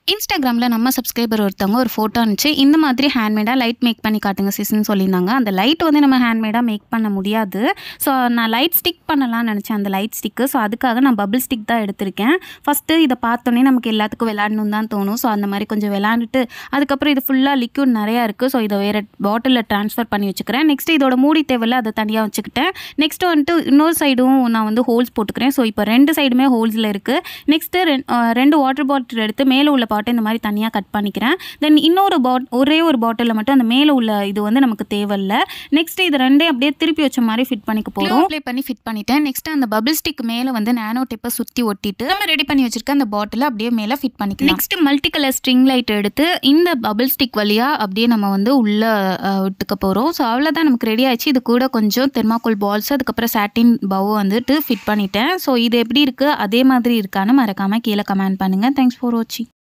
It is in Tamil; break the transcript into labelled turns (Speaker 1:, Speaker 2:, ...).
Speaker 1: இன்ஸ்டாகிராமில் நம்ம சப்ஸ்கிரைபர் ஒருத்தவங்க ஒரு ஃபோட்டோ அனுப்பிச்சு இந்த மாதிரி ஹேண்ட்மேடாக லைட் மேக் பண்ணி காட்டுங்க சிஸ்ன்னு சொல்லியிருந்தாங்க அந்த லைட் வந்து நம்ம ஹேண்ட்மேடாக மேக் பண்ண முடியாது ஸோ நான் லைட் ஸ்டிக் பண்ணலாம்னு நினச்சேன் அந்த லைட் ஸ்டிக்கு ஸோ அதுக்காக நான் பபிள் ஸ்டிக் தான் எடுத்திருக்கேன் ஃபஸ்ட்டு இதை பார்த்தோன்னே நமக்கு எல்லாத்துக்கும் விளாடணும் தான் தோணும் ஸோ அந்த மாதிரி கொஞ்சம் விளாண்டுட்டு அதுக்கப்புறம் இது ஃபுல்லாக லிக்யூட் நிறையா இருக்குது ஸோ இதை வேறு பாட்டிலில் ட்ரான்ஸ்ஃபர் பண்ணி வச்சுக்கிறேன் நெக்ஸ்ட் இதோட மூடி தேவையில்ல அதை தனியாக வச்சுக்கிட்டேன் நெக்ஸ்ட்டு வந்துட்டு இன்னொரு சைடும் நான் வந்து ஹோல்ஸ் போட்டுக்கிறேன் ஸோ இப்போ ரெண்டு சைடுமே ஹோல்ஸில் இருக்குது நெக்ஸ்ட்டு ரெண்டு வாட்டர் பாட்டில் எடுத்து மேலே உள்ள பாட்டை இந்த மாதிரி தனியாக கட் பண்ணிக்கிறேன் தென் இன்னொரு பாட் ஒரே ஒரு பாட்டிலில் மட்டும் அந்த மேலே உள்ள இது வந்து நமக்கு தேவையில்ல நெக்ஸ்ட் இது ரெண்டே அப்படியே திருப்பி வச்ச மாதிரி ஃபிட் பண்ணிக்க போகிறோம் அப்ளை பண்ணி ஃபிட் பண்ணிட்டேன் நெக்ஸ்ட் அந்த பபிள் ஸ்டிக் மேலே வந்து நானோ டேப்பை சுற்றி ஒட்டிட்டு நம்ம ரெடி பண்ணி வச்சிருக்க அந்த பாட்டில் அப்படியே மேலே ஃபிட் பண்ணிக்கலாம் next multi colour string light எடுத்து இந்த பபிள் ஸ்டிக் வழியாக அப்படியே நம்ம வந்து உள்ளே விட்டுக்க போகிறோம் ஸோ அவ்வளோதான் நமக்கு ரெடி ஆயிடுச்சு இது கூட கொஞ்சம் தெர்மாக்கோல் பால்ஸ் அதுக்கப்புறம் சாட்டின் பவ் வந்துட்டு ஃபிட் பண்ணிட்டேன் ஸோ இது எப்படி இருக்குது அதே மாதிரி இருக்கான்னு மறக்காமல் கீழே கமெண்ட் பண்ணுங்கள் தேங்க்ஸ் ஃபார் வாட்சிங்